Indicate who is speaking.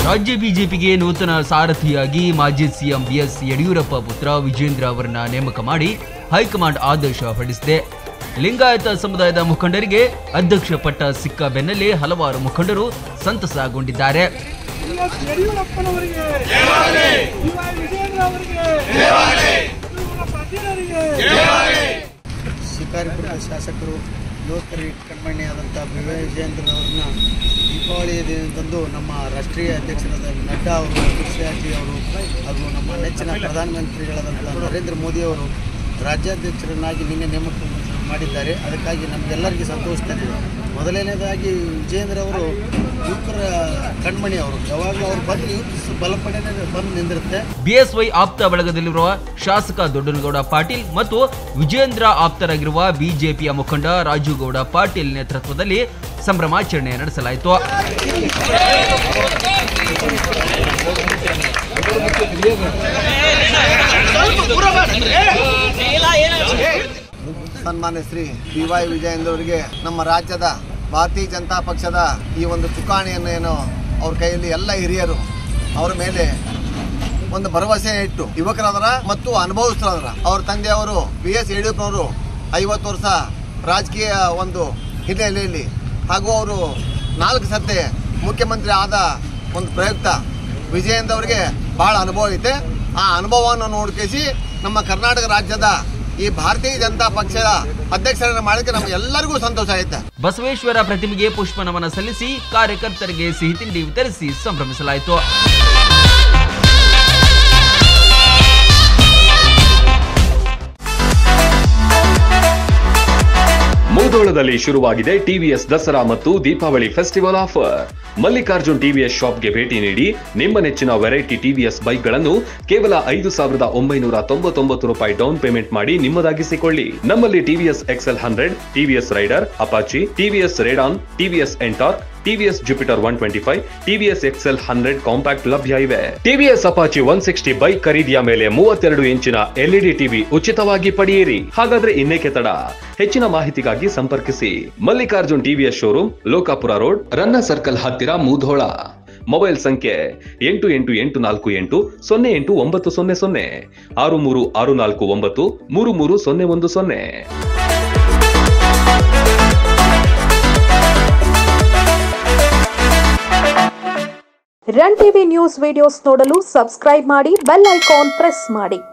Speaker 1: ರಾಜ್ಯ ಬಿಜೆಪಿಗೆ ನೂತನ ಸಾರಥಿಯಾಗಿ ಮಾಜಿ ಸಿಎಂ ಬಿಎಸ್ ಯಡಿಯೂರಪ್ಪ ಪುತ್ರ ವಿಜೇಂದ್ರ ಅವರನ್ನ ನೇಮಕ ಮಾಡಿ ಹೈಕಮಾಂಡ್ ಆದೇಶ ಹೊರಡಿಸಿದೆ ಲಿಂಗಾಯತ ಸಮುದಾಯದ ಮುಖಂಡರಿಗೆ ಅಧ್ಯಕ್ಷ ಪಟ್ಟ ಸಿಕ್ಕ ಬೆನ್ನಲ್ಲೇ ಹಲವಾರು ಮುಖಂಡರು ಸಂತಸಗೊಂಡಿದ್ದಾರೆ
Speaker 2: ಎಸ್ ಯಡಿಯೂರಪ್ಪನವರಿಗೆ ಡಿವೈ ವಿಜಯೇಂದ್ರ ಅವರಿಗೆ ಯಡಿಯೂರಪ್ಪ ಪಾಟೀಲರಿಗೆ
Speaker 3: ಶಿಕಾರಿಪುರದ ಶಾಸಕರು ಲೋಕರಿ ಕಣ್ಮಣಿಯಾದಂಥ ಬಿ ವೈ ವಿಜಯೇಂದ್ರನವ್ರನ್ನ ದೀಪಾವಳಿಯ ದಿನದಂದು ನಮ್ಮ ರಾಷ್ಟ್ರೀಯ ಅಧ್ಯಕ್ಷರಾದ ನಡ್ಡಾ ಅವರು ಅಮಿತ್ ಶಾಜಿ ಅವರು ಹಾಗೂ ನಮ್ಮ ನೆಚ್ಚಿನ ಪ್ರಧಾನಮಂತ್ರಿಗಳಾದಂಥ ನರೇಂದ್ರ ಮೋದಿಯವರು ರಾಜ್ಯಾಧ್ಯಕ್ಷರನ್ನಾಗಿ ನಿನ್ನೆ ನೇಮಕ ಮಾಡಿದ್ದಾರೆ ಅದಕ್ಕಾಗಿ ನಮಗೆಲ್ಲರಿಗೂ ಸಂತೋಷ ತಂದಿದೆ ಮೊದಲನೇದಾಗಿ ವಿಜಯೇಂದ್ರ ಅವರು ಯುವಕರ ಕಣ್ಮಣಿ ಅವರು ಯಾವಾಗಲೂ ಅವ್ರು ಬಂದು ಯೂತ್ ಬಲಪಡೆನೇ ಬಂದು ನಿಂದಿರುತ್ತೆ
Speaker 1: ಬಿಎಸ್ವೈ ಆಪ್ತ ಬಳಗದಲ್ಲಿರುವ ಶಾಸಕ ದೊಡ್ಡನಗೌಡ ಪಾಟೀಲ್ ಮತ್ತು ವಿಜೇಂದ್ರ ಆಪ್ತರಾಗಿರುವ ಬಿಜೆಪಿಯ ಮುಖಂಡ ರಾಜುಗೌಡ ಪಾಟೀಲ್ ನೇತೃತ್ವದಲ್ಲಿ ಸಂಭ್ರಮಾಚರಣೆ ನಡೆಸಲಾಯಿತು
Speaker 3: ಸನ್ಮಾನ್ಯ ಶ್ರೀ ಬಿ ವೈ ವಿಜಯೇಂದ್ರ ಅವರಿಗೆ ನಮ್ಮ ರಾಜ್ಯದ ಭಾರತೀಯ ಜನತಾ ಪಕ್ಷದ ಈ ಒಂದು ಚುಕ್ಕಾಣಿಯನ್ನು ಏನು ಅವ್ರ ಕೈಯಲ್ಲಿ ಎಲ್ಲ ಹಿರಿಯರು ಅವರ ಮೇಲೆ ಒಂದು ಭರವಸೆ ಇಟ್ಟು ಯುವಕರಾದರ ಮತ್ತು ಅನುಭವಿಸ್ತರಾದರ ಅವ್ರ ತಂದೆಯವರು ಬಿ ಎಸ್ ಯಡಿಯೂರಪ್ಪನವರು ಐವತ್ತು ವರ್ಷ ರಾಜಕೀಯ ಒಂದು ಹಿನ್ನೆಲೆಯಲ್ಲಿ ಹಾಗೂ ಅವರು ನಾಲ್ಕು ಸತ್ತೆ ಮುಖ್ಯಮಂತ್ರಿ ಆದ ಒಂದು ಪ್ರಯುಕ್ತ ವಿಜಯೇಂದ್ರ ಅವರಿಗೆ ಬಹಳ ಅನುಭವ ಐತೆ ಆ ಅನುಭವವನ್ನು ನೋಡ್ಕೇಸಿ ನಮ್ಮ ಕರ್ನಾಟಕ ರಾಜ್ಯದ ಈ ಭಾರತೀಯ ಜನತಾ ಪಕ್ಷದ ಅಧ್ಯಕ್ಷರನ್ನು ಮಾಡಲಿಕ್ಕೆ ನಮ್ಗೆ ಎಲ್ಲರಿಗೂ ಸಂತೋಷ ಆಯ್ತು
Speaker 1: ಬಸವೇಶ್ವರ ಪ್ರತಿಮೆಗೆ ಪುಷ್ಪ ನಮನ ಸಲ್ಲಿಸಿ ಕಾರ್ಯಕರ್ತರಿಗೆ ಸಿಹಿ ತಿಂಡಿ ವಿತರಿಸಿ ಸಂಭ್ರಮಿಸಲಾಯಿತು
Speaker 4: ಮುಧೋಳದಲ್ಲಿ ಶುರುವಾಗಿದೆ ಟಿವಿಎಸ್ ದಸರಾ ಮತ್ತು Deepavali festival offer Mallikarjun TVS ಶಾಪ್ಗೆ ಭೇಟಿ ನೀಡಿ ನಿಮ್ಮ ನೆಚ್ಚಿನ ವೆರೈಟಿ ಟಿವಿಎಸ್ ಬೈಕ್ಗಳನ್ನು ಕೇವಲ ಐದು ಸಾವಿರದ ಒಂಬೈನೂರ ತೊಂಬತ್ತೊಂಬತ್ತು ರೂಪಾಯಿ ಡೌನ್ ಪೇಮೆಂಟ್ ಮಾಡಿ ನಿಮ್ಮದಾಗಿಸಿಕೊಳ್ಳಿ ನಮ್ಮಲ್ಲಿ TVS XL hundred TVS Raider Apache TVS Radeon TVS NTorq TVS Jupiter one twenty five TVS XL hundred compact ಲಭ್ಯ ಇವೆ TVS Apache one sixty bike ಖರೀದಿಯ ಮೇಲೆ ಮೂವತ್ತೆರಡು ಇಂಚಿನ ಎಲ್ಇಡಿ ಟಿವಿ ಉಚಿತವಾಗಿ ಪಡೆಯಿರಿ ಹಾಗಾದ್ರೆ ಇನ್ನೇಕೆ ತಡ ಹೆಚ್ಚಿನ ಮಾಹಿತಿಗಾಗಿ ಸಂಪರ್ಕಿಸಿ Mallikarjun TVS showroom Lokapura road Ranna circle ಹತ್ತಿರ ಮೂಧೋಳ ಮೊಬೈಲ್ ಸಂಖ್ಯೆ ಎಂಟು ಎಂಟು ಎಂಟು ನಾಲ್ಕು ಎಂಟು ಸೊನ್ನೆ ಎಂಟು ಒಂಬತ್ತು ಸೊನ್ನೆ ಸೊನ್ನೆ ಆರು ಮೂರು ಆರು ನಾಲ್ಕು ಒಂಬತ್ತು ಮೂರು ಮೂರು ಸೊನ್ನೆ ಒಂದು ಸೊನ್ನೆ
Speaker 5: ರನ್ ಟಿವಿ ನ್ಯೂಸ್ ವಿಡಿಯೋಸ್ ನೋಡಲು ಸಬ್ಸ್ಕ್ರೈಬ್ ಮಾಡಿ ಬೆಲ್ ಐಕಾನ್ ಪ್ರೆಸ್ ಮಾಡಿ